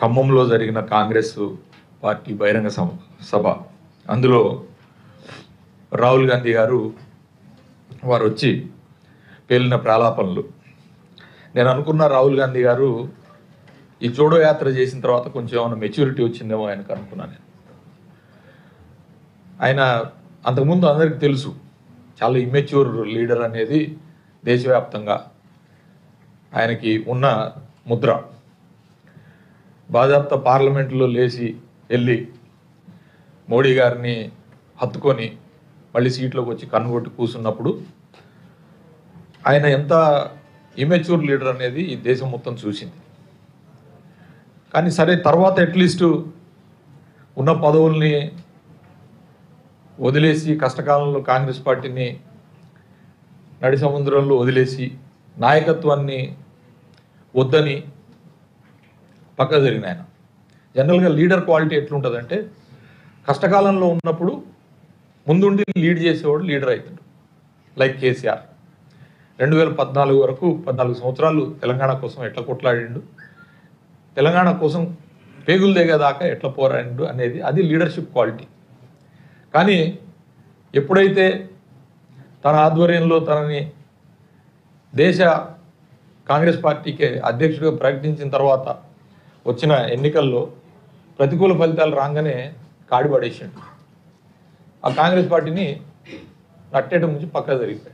ఖమ్మంలో జరిగిన కాంగ్రెస్ పార్టీ బహిరంగ సభ సభ అందులో రాహుల్ గాంధీ గారు వారు వచ్చి పేలిన ప్రాలాపనలు నేను అనుకున్న రాహుల్ గాంధీ గారు ఈ జోడో యాత్ర చేసిన తర్వాత కొంచెం ఏమైనా మెచ్యూరిటీ వచ్చిందేమో ఆయనకు అనుకున్నాను నేను ఆయన అంతకుముందు అందరికీ తెలుసు చాలా ఇమ్మెచ్యూర్ లీడర్ అనేది దేశవ్యాప్తంగా ఆయనకి ఉన్న ముద్ర బాజాప్తా పార్లమెంట్లో లేచి వెళ్ళి మోడీ గారిని హత్తుకొని మళ్ళీ సీట్లోకి వచ్చి కన్నుగొట్టి కూర్చున్నప్పుడు ఆయన ఎంత ఇమెచ్యూర్ లీడర్ అనేది ఈ దేశం మొత్తం చూసింది కానీ సరే తర్వాత అట్లీస్ట్ ఉన్న పదవుల్ని వదిలేసి కష్టకాలంలో కాంగ్రెస్ పార్టీని నడి సముద్రంలో వదిలేసి నాయకత్వాన్ని వద్దని పక్క జరిగిన ఆయన జనరల్గా లీడర్ క్వాలిటీ ఎట్లుంటుందంటే కష్టకాలంలో ఉన్నప్పుడు ముందుండి లీడ్ చేసేవాడు లీడర్ అవుతాడు లైక్ కేసీఆర్ రెండు వేల పద్నాలుగు వరకు పద్నాలుగు సంవత్సరాలు తెలంగాణ కోసం ఎట్లా కొట్లాడిండు తెలంగాణ కోసం పేగులు దిగేదాకా ఎట్లా పోరాడిండు అనేది అది లీడర్షిప్ క్వాలిటీ కానీ ఎప్పుడైతే తన ఆధ్వర్యంలో తనని దేశ కాంగ్రెస్ పార్టీకి అధ్యక్షుడిగా ప్రకటించిన తర్వాత వచ్చిన ఎన్నికల్లో ప్రతికూల ఫలితాలు రాగానే కాడిపడేసిండు ఆ కాంగ్రెస్ పార్టీని నట్టేయడం నుంచి పక్క జరిగిపోయాడు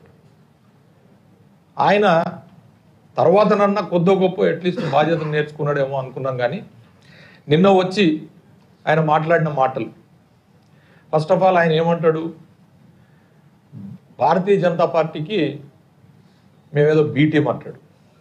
ఆయన తర్వాతనన్నా కొద్దో గొప్ప అట్లీస్ట్ బాధ్యత నేర్చుకున్నాడేమో అనుకున్నాం కానీ నిన్న వచ్చి ఆయన మాట్లాడిన మాటలు ఫస్ట్ ఆఫ్ ఆల్ ఆయన ఏమంటాడు భారతీయ జనతా పార్టీకి మేమేదో బీటీం అంటాడు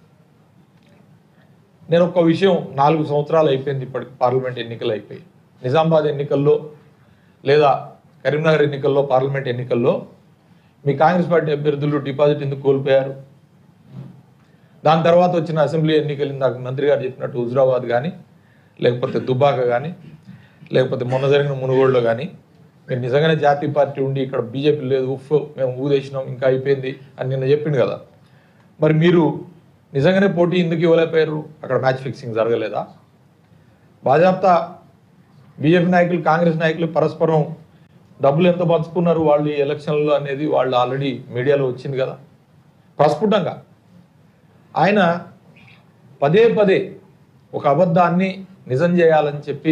నేను ఒక విషయం నాలుగు సంవత్సరాలు అయిపోయింది ఇప్పటికి పార్లమెంట్ ఎన్నికలు అయిపోయి నిజామాబాద్ ఎన్నికల్లో లేదా కరీంనగర్ ఎన్నికల్లో పార్లమెంట్ ఎన్నికల్లో మీ కాంగ్రెస్ పార్టీ అభ్యర్థులు డిపాజిట్ ఎందుకు కోల్పోయారు దాని తర్వాత వచ్చిన అసెంబ్లీ ఎన్నికలు ఇందాక మంత్రి గారు చెప్పినట్టు హుజరాబాద్ కానీ లేకపోతే దుబ్బాక కానీ లేకపోతే మొన్న జరిగిన మునుగోడులో కానీ మీరు నిజంగానే జాతీయ పార్టీ ఉండి ఇక్కడ బీజేపీ లేదు ఉఫ్ మేము ఊదేసినాం ఇంకా అయిపోయింది అని నిన్న చెప్పిండు కదా మరి మీరు నిజంగానే పోటీ ఎందుకు ఇవ్వలేకపోయారు అక్కడ మ్యాచ్ ఫిక్సింగ్ జరగలేదా భాజపా బీజేపీ నాయకులు కాంగ్రెస్ నాయకులు పరస్పరం డబ్బులు ఎంత పంచుకున్నారు వాళ్ళు ఈ ఎలక్షన్లో అనేది వాళ్ళు ఆల్రెడీ మీడియాలో వచ్చింది కదా ప్రస్ఫుటంగా ఆయన పదే పదే ఒక అబద్ధాన్ని నిజం చేయాలని చెప్పి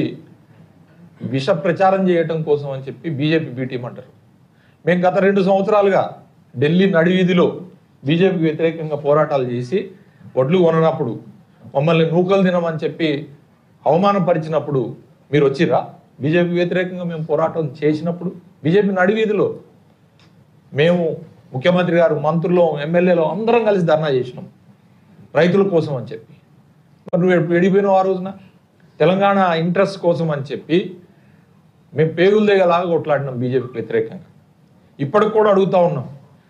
విష ప్రచారం చేయటం కోసం అని చెప్పి బీజేపీ బీటీం అంటారు మేము గత రెండు సంవత్సరాలుగా ఢిల్లీ నడివీధిలో బీజేపీకి వ్యతిరేకంగా పోరాటాలు చేసి వడ్లు కొననప్పుడు మమ్మల్ని నూకలు తినమని చెప్పి అవమానపరిచినప్పుడు మీరు వచ్చిరా బీజేపీ వ్యతిరేకంగా మేము పోరాటం చేసినప్పుడు బీజేపీ నడివీధిలో మేము ముఖ్యమంత్రి గారు మంత్రులు ఎమ్మెల్యేలు అందరం కలిసి ధర్నా చేసినాం రైతుల కోసం అని చెప్పి మరి నువ్వు వెళ్ళిపోయినావు ఆ రోజున తెలంగాణ ఇంట్రెస్ట్ కోసం అని చెప్పి మేము పేగులు దిగలాగా కొట్లాడినాం బీజేపీకి వ్యతిరేకంగా ఇప్పటికి కూడా అడుగుతా ఉన్నాం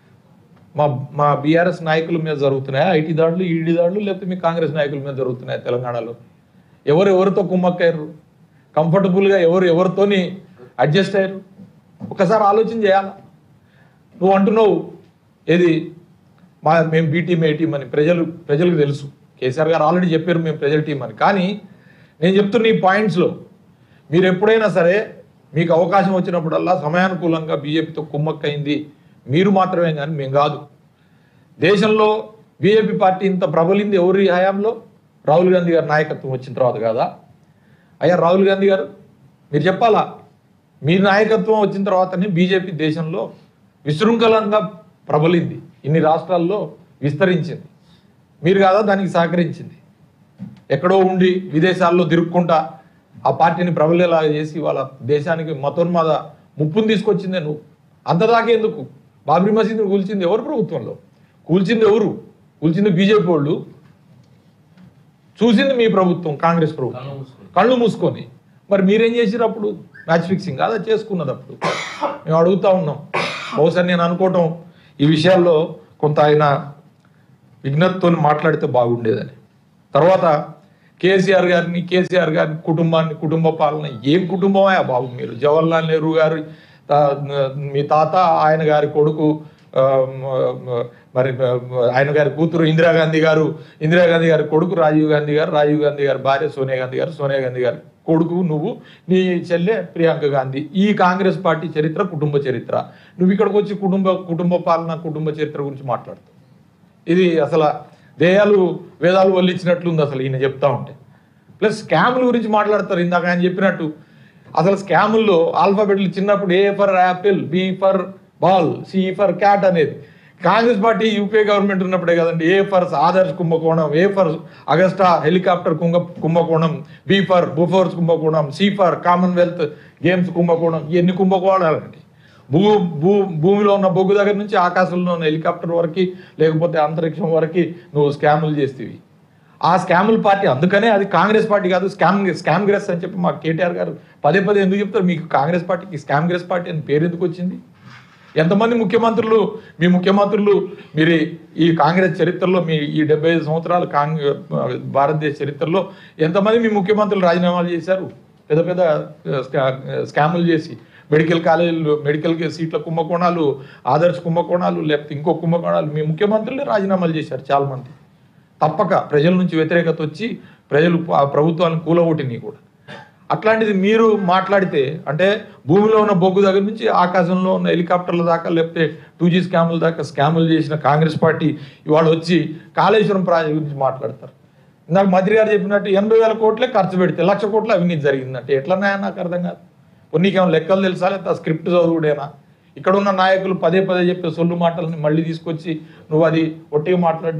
మా మా బీఆర్ఎస్ నాయకుల మీద జరుగుతున్నాయా ఐటీ దాడులు ఈడీ దాడులు లేకపోతే మీ కాంగ్రెస్ నాయకుల మీద జరుగుతున్నాయా తెలంగాణలో ఎవరు ఎవరితో కుమ్మక్కయ్యారు కంఫర్టబుల్గా ఎవరు ఎవరితోని అడ్జస్ట్ అయ్యారు ఒకసారి ఆలోచన చేయాలా నువ్వు అంటున్నావు ఏది మా మేము బీ టీం ఏ టీం అని ప్రజలు ప్రజలకు తెలుసు కేసీఆర్ గారు ఆల్రెడీ చెప్పారు మేము ప్రజల టీం అని కానీ నేను చెప్తున్న ఈ పాయింట్స్లో మీరు ఎప్పుడైనా సరే మీకు అవకాశం వచ్చినప్పుడల్లా సమయానుకూలంగా బీజేపీతో కుమ్మక్కైంది మీరు మాత్రమే కానీ మేము కాదు దేశంలో బీజేపీ పార్టీ ఇంత ప్రబలింది ఎవరి హయాంలో రాహుల్ గాంధీ గారి నాయకత్వం వచ్చిన తర్వాత కాదా అయ్యా రాహుల్ గాంధీ గారు మీరు చెప్పాలా మీ నాయకత్వం వచ్చిన తర్వాతనే బీజేపీ దేశంలో విశృంఖలంగా ప్రబలింది ఇన్ని రాష్ట్రాల్లో విస్తరించింది మీరు కాదా దానికి సహకరించింది ఎక్కడో ఉండి విదేశాల్లో తిరుక్కుంటా ఆ పార్టీని ప్రబలేలాగా చేసి వాళ్ళ దేశానికి మతోన్మాద ముప్పును తీసుకొచ్చిందే నువ్వు అంతదాకా ఎందుకు బాబ్రీ మసీదును కూల్చింది ఎవరు ప్రభుత్వంలో కూల్చింది ఎవరు కూల్చింది బీజేపీ వాళ్ళు చూసింది మీ ప్రభుత్వం కాంగ్రెస్ ప్రభుత్వం కళ్ళు మూసుకొని మరి మీరేం చేసిరు అప్పుడు మ్యాచ్ ఫిక్సింగ్ అదా చేసుకున్నది అప్పుడు మేము అడుగుతా ఉన్నాం బహుశా నేను అనుకోవటం ఈ విషయాల్లో కొంత ఆయన విజ్ఞతతో మాట్లాడితే బాగుండేదని తర్వాత కేసీఆర్ గారిని కేసీఆర్ గారిని కుటుంబాన్ని కుటుంబ పాలన ఏం కుటుంబమే బాబు మీరు జవహర్లాల్ నెహ్రూ గారు తా- మీ తాత ఆయన గారి కొడుకు ఆ, మ- మరి మ- ఆయన గారి కూతురు ఇందిరాగాంధీ గారు ఇందిరాగాంధీ గారి కొడుకు రాజీవ్ గాంధీ గారు రాజీవ్ గాంధీ గారి భార్య సోనియా గాంధీ గారు సోనియా గాంధీ గారి కొడుకు నువ్వు నీ చెల్లె ప్రియాంక గాంధీ ఈ కాంగ్రెస్ పార్టీ చరిత్ర కుటుంబ చరిత్ర నువ్వు ఇక్కడికి వచ్చి కుటుంబ కుటుంబ పాలన కుటుంబ చరిత్ర గురించి మాట్లాడుతావు ఇది అసలు దేయాలు వేదాలు వల్లించినట్లుంది అసలు ఈయన చెప్తా ఉంటే ప్లస్ స్కాముల గురించి మాట్లాడతారు ఇందాక ఆయన చెప్పినట్టు అసలు స్కాముల్లో ఆల్ఫాబెట్లు చిన్నప్పుడు A for apple B for ball C for cat అనేది కాంగ్రెస్ పార్టీ యూపీఏ గవర్నమెంట్ ఉన్నప్పుడే కదండి ఏ ఫర్ ఆదర్శ్ కుంభకోణం ఏ ఫర్ అగస్టా హెలికాప్టర్ కుంభ కుంభకోణం బి ఫర్ బుఫోర్స్ కుంభకోణం సి ఫర్ కామన్వెల్త్ గేమ్స్ కుంభకోణం ఇవన్నీ కుంభకోణాలండి భూ భూ భూమిలో ఉన్న బొగ్గు దగ్గర నుంచి ఆకాశంలో ఉన్న హెలికాప్టర్ వరకు లేకపోతే అంతరిక్షం వరకు నువ్వు స్కాములు చేస్తేవి ఆ స్కాముల పార్టీ అందుకనే అది కాంగ్రెస్ పార్టీ కాదు స్కామ్ స్కామ్ గ్రెస్ అని చెప్పి మా కేటీఆర్ గారు పదే పదే ఎందుకు చెప్తారు మీకు కాంగ్రెస్ పార్టీకి స్కామ్ గ్రెస్ పార్టీ అని పేరు ఎందుకు వచ్చింది ఎంతమంది ముఖ్యమంత్రులు మీ ముఖ్యమంత్రులు మీరు ఈ కాంగ్రెస్ చరిత్రలో మీ ఈ డెబ్బై ఐదు సంవత్సరాల కాంగ్ భారతదేశ చరిత్రలో ఎంతమంది మీ ముఖ్యమంత్రులు రాజీనామాలు చేశారు పెద్ద పెద్ద స్కా- స్కాములు చేసి మెడికల్ కాలేజీలు మెడికల్ సీట్ల కుంభకోణాలు ఆదర్శ కుంభకోణాలు లేకపోతే ఇంకో కుంభకోణాలు మీ ముఖ్యమంత్రులే రాజీనామాలు చేశారు చాలా మంది తప్పక ప్రజల నుంచి వ్యతిరేకత వచ్చి ప్రజలు ఆ ప్రభుత్వాలను కూలగొట్టినాయి కూడా అట్లాంటిది మీరు మాట్లాడితే అంటే భూమిలో ఉన్న బొగ్గు దగ్గర నుంచి ఆకాశంలో ఉన్న హెలికాప్టర్ల దాకా లేకపోతే టూ జీ స్కాముల దాకా స్కాములు చేసిన కాంగ్రెస్ పార్టీ ఇవాళ వచ్చి కాళేశ్వరం ప్రాజెక్ట్ గురించి మాట్లాడతారు ఇందాక మంత్రి గారు చెప్పినట్టు ఎనభై వేల కోట్లే ఖర్చు పెడితే లక్ష కోట్ల అవినీతి జరిగిందంటే ఎట్లన్నాయా నాకు అర్థం కాదు నీకేమైనా లెక్కలు తెలుసా లేకపోతే ఆ స్క్రిప్ట్ చదువుడేనా ఇక్కడ ఉన్న నాయకులు పదే పదే చెప్పే సొల్లు మాటలని మళ్ళీ తీసుకొచ్చి నువ్వు అది ఒట్టిగా మాట్లాడు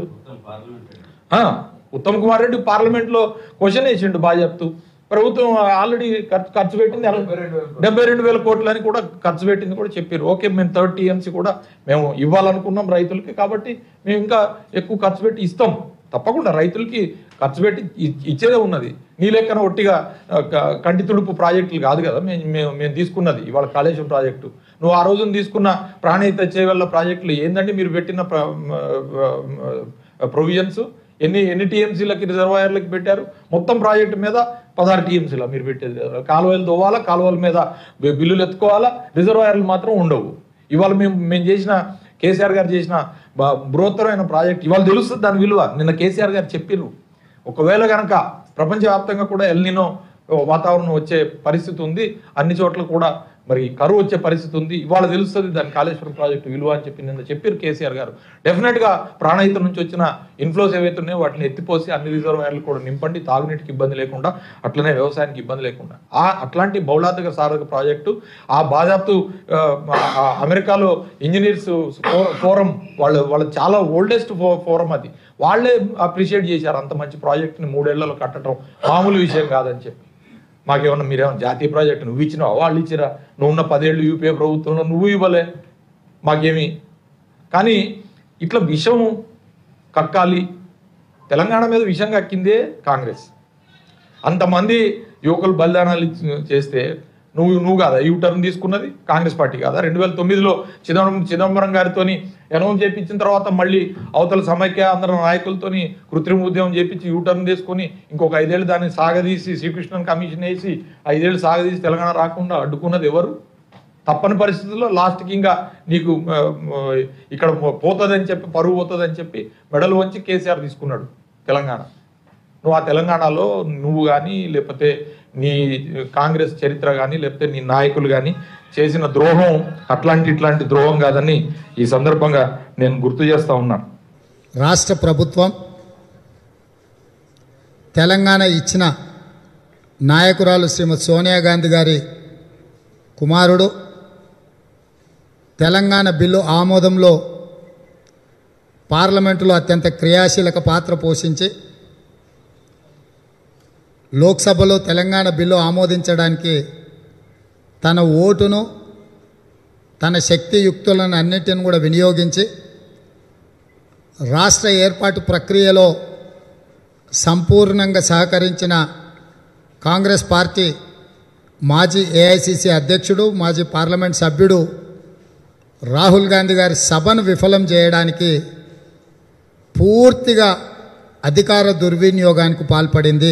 ఆ, ఉత్తమ్ కుమార్ రెడ్డి పార్లమెంట్ లో క్వశ్చన్ వేసిండు బాగా చెప్తూ ప్రభుత్వం ఆల్రెడీ ఖర్చు ఖర్చు పెట్టింది డెబ్బై రెండు వేల కోట్లు అని కూడా ఖర్చు పెట్టింది కూడా చెప్పారు ఓకే మేము థర్డ్ టీఎంసీ కూడా మేము ఇవ్వాలనుకున్నాం రైతులకి కాబట్టి మేము ఇంకా ఎక్కువ ఖర్చు పెట్టి ఇస్తాం తప్పకుండా రైతులకి ఖర్చు పెట్టి ఇ- ఇచ్చేదే ఉన్నది నీ లెక్కన ఒట్టిగా ఆ, క- కంటి తుడుపు ప్రాజెక్టులు కాదు కదా మేము మేము మేము తీసుకున్నది ఇవాళ కాళేశ్వరం ప్రాజెక్టు నువ్వు ఆ రోజున తీసుకున్న ప్రాణహిత చేవల్ల ప్రాజెక్టులు ఏందండి మీరు పెట్టిన ప్రొవిజన్స్ ఎన్ని ఎన్ని టీఎంసీలకి రిజర్వాయర్లకి పెట్టారు మొత్తం ప్రాజెక్టు మీద పదహారు టీఎంసీల మీరు పెట్టేది కాలువలు తోవాలా కాలువల మీద బి- బిల్లులు ఎత్తుకోవాలా రిజర్వాయర్లు మాత్రం ఉండవు ఇవాళ మేము మేము చేసిన కేసీఆర్ గారు చేసిన బ- బృహత్తరమైన ప్రాజెక్ట్ ఇవాళ తెలుస్తుంది దాని విలువ నిన్న కేసీఆర్ గారు చెప్పిర్రు ఒకవేళ కనుక ప్రపంచవ్యాప్తంగా కూడా ఎల్నినో వాతావరణం వచ్చే పరిస్థితి ఉంది అన్ని చోట్ల కూడా మరి కరువు వచ్చే పరిస్థితి ఉంది ఇవాళ తెలుస్తుంది దాని కాళేశ్వరం ప్రాజెక్టు విలువ అని చెప్పి నిన్న చెప్పారు కేసీఆర్ గారు డెఫినెట్ గా ప్రాణహిత నుంచి వచ్చిన ఇన్ఫ్లోస్ ఏవైతే ఉన్నాయో వాటిని ఎత్తిపోసి అన్ని రిజర్వాయర్లు కూడా నింపండి తాగునీటికి ఇబ్బంది లేకుండా అట్లనే వ్యవసాయానికి ఇబ్బంది లేకుండా ఆ అట్లాంటి బౌలార్థక సాధక ప్రాజెక్టు ఆ బాజాప్తు ఆ, ఆ అమెరికాలో ఇంజనీర్స్ ఫోరం వాళ్ళు వాళ్ళ చాలా ఓల్డెస్ట్ ఫోరం అది వాళ్ళే అప్రిషియేట్ చేశారు అంత మంచి ప్రాజెక్ట్ని మూడేళ్లలో కట్టడం మామూలు విషయం కాదని చెప్పి మాకేమన్నా మీరేమన్నా జాతీయ ప్రాజెక్టు నువ్వు ఇచ్చినావా వాళ్ళు ఇచ్చిరా నువ్వు ఉన్న పదేళ్ళు యూపీఏ ప్రభుత్వంలో నువ్వు ఇవ్వలే మాకేమి కానీ ఇట్లా విషం కక్కాలి తెలంగాణ మీద విషం కక్కిందే కాంగ్రెస్ అంతమంది యువకులు బలిదానాలు ఇచ్చి- చేస్తే నువ్వు నువ్వు కాదా యూ టర్న్ తీసుకున్నది కాంగ్రెస్ పార్టీ కాదా రెండు వేల తొమ్మిదిలో చిదంబరం చిదంబరం గారితోని అనౌన్స్ చేయించిన తర్వాత మళ్ళీ అవతల సమైక్య అందరం నాయకులతోని కృత్రిమ ఉద్యమం చేపించి యూ టర్న్ తీసుకొని ఇంకొక ఐదేళ్ళు దాన్ని సాగదీసి శ్రీకృష్ణన్ కమిషన్ వేసి ఐదేళ్ళు సాగదీసి తెలంగాణ రాకుండా అడ్డుకున్నది ఎవరు తప్పని పరిస్థితుల్లో లాస్ట్కి ఇంకా నీకు ఆ, ఆ, ఇక్కడ పోతుందని చెప్పి పరువు పోతుందని చెప్పి మెడలు వంచి కేసీఆర్ తీసుకున్నాడు తెలంగాణ నువ్వు ఆ తెలంగాణలో నువ్వు కానీ లేకపోతే నీ కాంగ్రెస్ చరిత్ర కానీ లేకపోతే నీ నాయకులు కానీ చేసిన ద్రోహం అట్లాంటి ఇట్లాంటి ద్రోహం కాదని ఈ సందర్భంగా నేను గుర్తు చేస్తా ఉన్నాను రాష్ట్ర ప్రభుత్వం తెలంగాణ ఇచ్చిన నాయకురాలు శ్రీమతి సోనియా గాంధీ గారి కుమారుడు తెలంగాణ బిల్లు ఆమోదంలో పార్లమెంటులో అత్యంత క్రియాశీలక పాత్ర పోషించి లోక్సభలో తెలంగాణ బిల్లు ఆమోదించడానికి తన ఓటును తన శక్తియుక్తులను అన్నిటిని కూడా వినియోగించి రాష్ట్ర ఏర్పాటు ప్రక్రియలో సంపూర్ణంగా సహకరించిన కాంగ్రెస్ పార్టీ మాజీ ఏఐసిసి అధ్యక్షుడు మాజీ పార్లమెంట్ సభ్యుడు రాహుల్ గాంధీ గారి సభను విఫలం చేయడానికి పూర్తిగా అధికార దుర్వినియోగానికి పాల్పడింది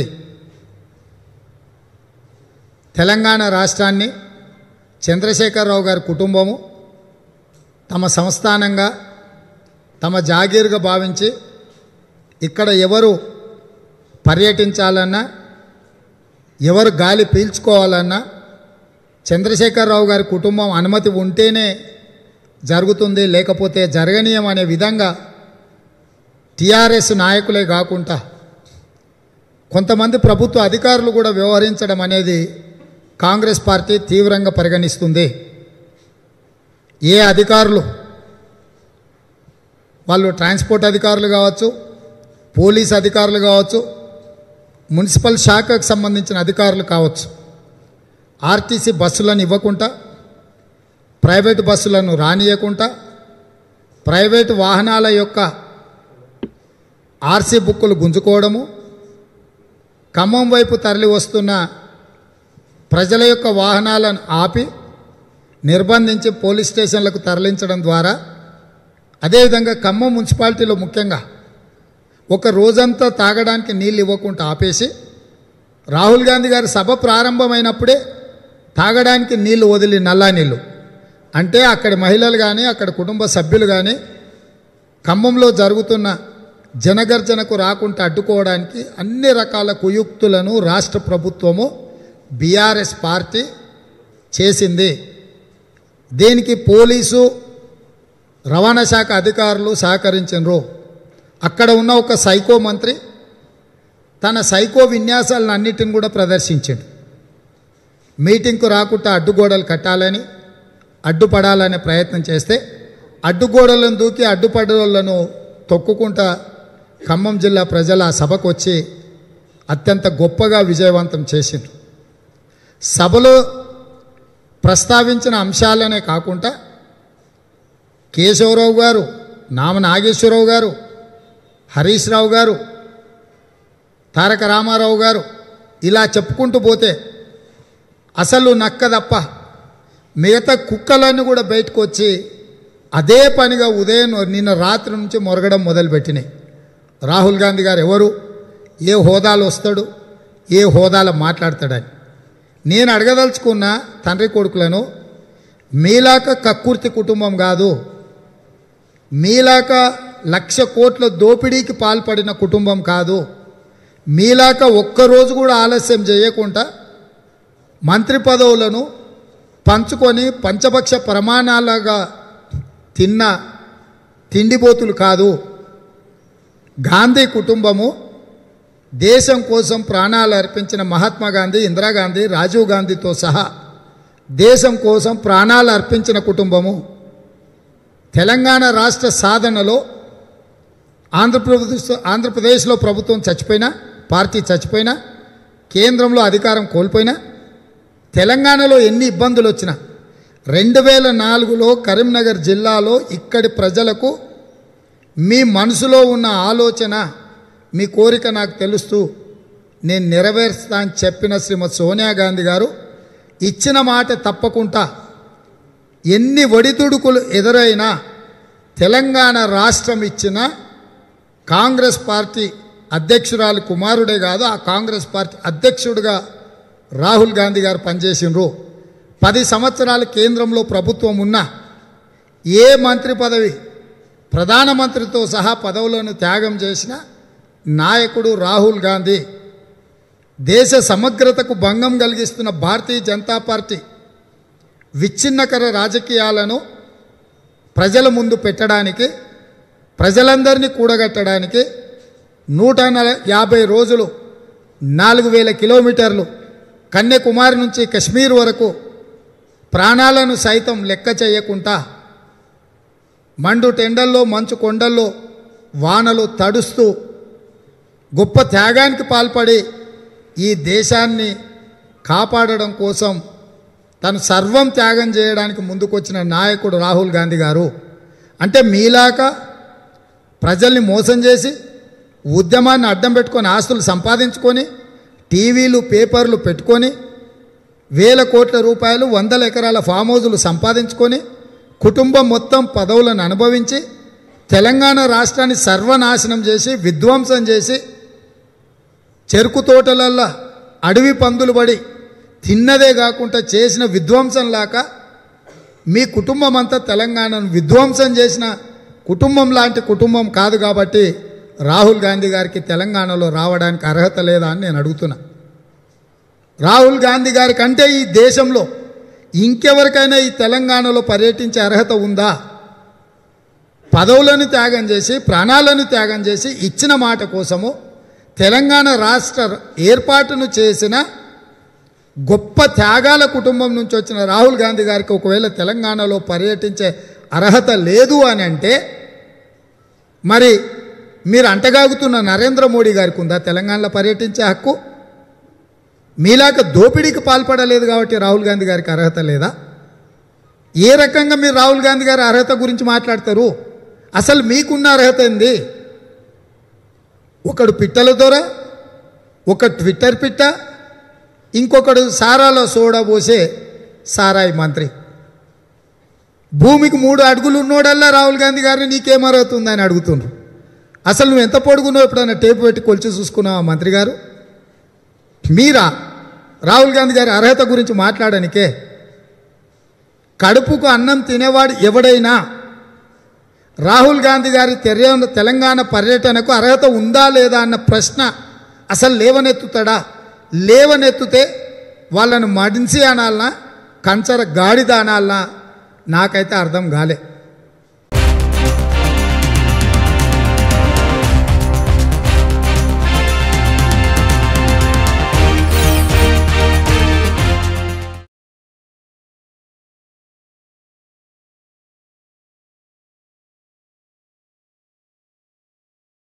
తెలంగాణ రాష్ట్రాన్ని చంద్రశేఖరరావు గారి కుటుంబము తమ సంస్థానంగా తమ జాగీరుగా భావించి ఇక్కడ ఎవరు పర్యటించాలన్నా ఎవరు గాలి పీల్చుకోవాలన్నా చంద్రశేఖరరావు గారి కుటుంబం అనుమతి ఉంటేనే జరుగుతుంది లేకపోతే జరగనీయం అనే విధంగా టీఆర్ఎస్ నాయకులే కాకుండా కొంతమంది ప్రభుత్వ అధికారులు కూడా వ్యవహరించడం అనేది కాంగ్రెస్ పార్టీ తీవ్రంగా పరిగణిస్తుంది ఏ అధికారులు వాళ్ళు ట్రాన్స్పోర్ట్ అధికారులు కావచ్చు పోలీస్ అధికారులు కావచ్చు మున్సిపల్ శాఖకు సంబంధించిన అధికారులు కావచ్చు ఆర్టీసీ బస్సులను ఇవ్వకుండా ప్రైవేటు బస్సులను రానియకుండా ప్రైవేటు వాహనాల యొక్క ఆర్సీ బుక్కులు గుంజుకోవడము ఖమ్మం వైపు తరలి వస్తున్న ప్రజల యొక్క వాహనాలను ఆపి నిర్బంధించి పోలీస్ స్టేషన్లకు తరలించడం ద్వారా అదేవిధంగా ఖమ్మం మున్సిపాలిటీలో ముఖ్యంగా ఒక రోజంతా తాగడానికి నీళ్ళు ఇవ్వకుండా ఆపేసి రాహుల్ గాంధీ గారి సభ ప్రారంభమైనప్పుడే తాగడానికి నీళ్లు వదిలి నల్లా నీళ్ళు అంటే అక్కడి మహిళలు కానీ అక్కడ కుటుంబ సభ్యులు కానీ ఖమ్మంలో జరుగుతున్న జనగర్జనకు రాకుండా అడ్డుకోవడానికి అన్ని రకాల కుయుక్తులను రాష్ట్ర ప్రభుత్వము బీఆర్ఎస్ పార్టీ చేసింది దీనికి పోలీసు రవాణా శాఖ అధికారులు సహకరించరు అక్కడ ఉన్న ఒక సైకో మంత్రి తన సైకో విన్యాసాలను అన్నిటిని కూడా ప్రదర్శించాడు మీటింగ్కు రాకుండా అడ్డుగోడలు కట్టాలని అడ్డుపడాలనే ప్రయత్నం చేస్తే అడ్డుగోడలను దూకి అడ్డుపడలను తొక్కుకుంటా ఖమ్మం జిల్లా ప్రజలు ఆ సభకు వచ్చి అత్యంత గొప్పగా విజయవంతం చేసిండ్రు సభలో ప్రస్తావించిన అంశాలనే కాకుండా కేశవరావు గారు నామ నాగేశ్వరరావు గారు హరీష్ రావు గారు తారక రామారావు గారు ఇలా చెప్పుకుంటూ పోతే అసలు నక్క తప్ప మిగతా కుక్కలన్నీ కూడా బయటకు వచ్చి అదే పనిగా ఉదయం నిన్న రాత్రి నుంచి మొరగడం మొదలుపెట్టినాయి రాహుల్ గాంధీ గారు ఎవరు ఏ హోదాలో వస్తాడు ఏ హోదాలో మాట్లాడతాడని నేను అడగదలుచుకున్న తండ్రి కొడుకులను మీలాక కక్కుర్తి కుటుంబం కాదు మీలాక లక్ష కోట్ల దోపిడీకి పాల్పడిన కుటుంబం కాదు మీలాక ఒక్కరోజు కూడా ఆలస్యం చేయకుండా మంత్రి పదవులను పంచుకొని పంచపక్ష ప్రమాణాలుగా తిన్న తిండిపోతులు కాదు గాంధీ కుటుంబము దేశం కోసం ప్రాణాలు అర్పించిన మహాత్మా గాంధీ ఇందిరాగాంధీ రాజీవ్ గాంధీతో సహా దేశం కోసం ప్రాణాలు అర్పించిన కుటుంబము తెలంగాణ రాష్ట్ర సాధనలో ఆంధ్రప్రదేశ్ ఆంధ్రప్రదేశ్లో ప్రభుత్వం చచ్చిపోయినా పార్టీ చచ్చిపోయినా కేంద్రంలో అధికారం కోల్పోయినా తెలంగాణలో ఎన్ని ఇబ్బందులు వచ్చినా రెండు వేల నాలుగులో కరీంనగర్ జిల్లాలో ఇక్కడి ప్రజలకు మీ మనసులో ఉన్న ఆలోచన మీ కోరిక నాకు తెలుస్తూ నేను నెరవేరుస్తా అని చెప్పిన శ్రీమతి సోనియా గాంధీ గారు ఇచ్చిన మాట తప్పకుండా ఎన్ని ఒడిదుడుకులు ఎదురైనా తెలంగాణ రాష్ట్రం ఇచ్చిన కాంగ్రెస్ పార్టీ అధ్యక్షురాలు కుమారుడే కాదు ఆ కాంగ్రెస్ పార్టీ అధ్యక్షుడిగా రాహుల్ గాంధీ గారు పనిచేసినరు పది సంవత్సరాలు కేంద్రంలో ప్రభుత్వం ఉన్నా ఏ మంత్రి పదవి ప్రధానమంత్రితో సహా పదవులను త్యాగం చేసిన నాయకుడు రాహుల్ గాంధీ దేశ సమగ్రతకు భంగం కలిగిస్తున్న భారతీయ జనతా పార్టీ విచ్ఛిన్నకర రాజకీయాలను ప్రజల ముందు పెట్టడానికి ప్రజలందరినీ కూడగట్టడానికి నూట నల- యాభై రోజులు నాలుగు వేల కిలోమీటర్లు కన్యాకుమారి నుంచి కశ్మీర్ వరకు ప్రాణాలను సైతం లెక్క చేయకుండా మండు టెండల్లో మంచు కొండల్లో వానలు తడుస్తూ గొప్ప త్యాగానికి పాల్పడి ఈ దేశాన్ని కాపాడడం కోసం తను సర్వం త్యాగం చేయడానికి ముందుకొచ్చిన నాయకుడు రాహుల్ గాంధీ గారు అంటే మీలాగా ప్రజల్ని మోసం చేసి ఉద్యమాన్ని అడ్డం పెట్టుకొని ఆస్తులు సంపాదించుకొని టీవీలు పేపర్లు పెట్టుకొని వేల కోట్ల రూపాయలు వందల ఎకరాల ఫామ్ హౌజులు సంపాదించుకొని కుటుంబం మొత్తం పదవులను అనుభవించి తెలంగాణ రాష్ట్రాన్ని సర్వనాశనం చేసి విధ్వంసం చేసి చెరుకు తోటలల్లో అడవి పందులు పడి తిన్నదే కాకుండా చేసిన విధ్వంసం లాక మీ కుటుంబం అంతా తెలంగాణను విధ్వంసం చేసిన కుటుంబం లాంటి కుటుంబం కాదు కాబట్టి రాహుల్ గాంధీ గారికి తెలంగాణలో రావడానికి అర్హత లేదా అని నేను అడుగుతున్నా రాహుల్ గాంధీ గారి కంటే ఈ దేశంలో ఇంకెవరికైనా ఈ తెలంగాణలో పర్యటించే అర్హత ఉందా పదవులను త్యాగం చేసి ప్రాణాలను త్యాగం చేసి ఇచ్చిన మాట కోసము తెలంగాణ రాష్ట్ర ఏర్పాటును చేసిన గొప్ప త్యాగాల కుటుంబం నుంచి వచ్చిన రాహుల్ గాంధీ గారికి ఒకవేళ తెలంగాణలో పర్యటించే అర్హత లేదు అని అంటే మరి మీరు అంటగాగుతున్న నరేంద్ర మోడీ గారికి ఉందా తెలంగాణలో పర్యటించే హక్కు మీలాక దోపిడీకి పాల్పడలేదు కాబట్టి రాహుల్ గాంధీ గారికి అర్హత లేదా ఏ రకంగా మీరు రాహుల్ గాంధీ గారి అర్హత గురించి మాట్లాడతారు అసలు మీకున్న అర్హత ఏంది ఒకడు పిట్టల దొర ఒక ట్విట్టర్ పిట్ట ఇంకొకడు సారాలో సోడా పోసే సారాయి మంత్రి భూమికి మూడు అడుగులు ఉన్నోడల్లా రాహుల్ గాంధీ గారిని నీకేం అర్హత ఉందని అడుగుతుండ్రు అసలు నువ్వు ఎంత పొడుగున్నావు ఎప్పుడైనా టేపు పెట్టి కొలిచి చూసుకున్నావా మంత్రి గారు మీరా రాహుల్ గాంధీ గారి అర్హత గురించి మాట్లాడనికే కడుపుకు అన్నం తినేవాడు ఎవడైనా రాహుల్ గాంధీ గారి తెర తెలంగాణ పర్యటనకు అర్హత ఉందా లేదా అన్న ప్రశ్న అసలు లేవనెత్తుతాడా లేవనెత్తుతే వాళ్ళను మడిసి అనాలనా కంచర గాడిద అనాలనా నాకైతే అర్థం కాలే